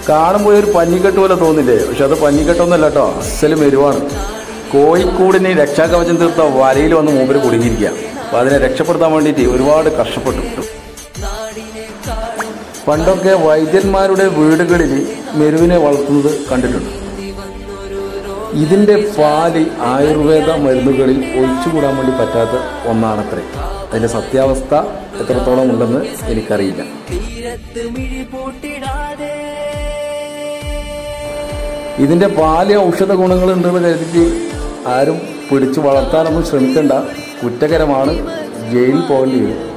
കാണുമ്പോൾ ഒരു പഞ്ഞിക്കെട്ട് പോലെ തോന്നില്ലേ പക്ഷെ അത് പഞ്ഞിക്കെട്ടൊന്നുമല്ല കേട്ടോ അസലും എരിവാണ് കോഴിക്കൂടിന് രക്ഷാകവചം തീർത്ത വലയിൽ വന്ന് മൂപ്പര് കുടുങ്ങിയിരിക്കുക അപ്പോൾ അതിനെ രക്ഷപ്പെടുത്താൻ വേണ്ടിയിട്ട് ഒരുപാട് കഷ്ടപ്പെട്ടു പണ്ടൊക്കെ വൈദ്യന്മാരുടെ വീടുകളിൽ മെരുവിനെ വളർത്തുന്നത് കണ്ടിട്ടുണ്ട് ഇതിൻ്റെ പാല് ആയുർവേദ മരുന്നുകളിൽ ഒഴിച്ചുകൂടാൻ വേണ്ടി പറ്റാത്ത ഒന്നാണത്രേ അതിൻ്റെ സത്യാവസ്ഥ എത്രത്തോളം ഉണ്ടെന്ന് എനിക്കറിയില്ല തീരത്ത് മിഴി പൂട്ടിടാതെ ഇതിൻ്റെ പാല് ഔഷധ ഗുണങ്ങളുണ്ടെന്ന് കരുതിയിട്ട് ആരും പിടിച്ചു വളർത്താനൊന്നും ശ്രമിക്കണ്ട കുറ്റകരമാണ് ജയിലിൽ പോകേണ്ടി വരും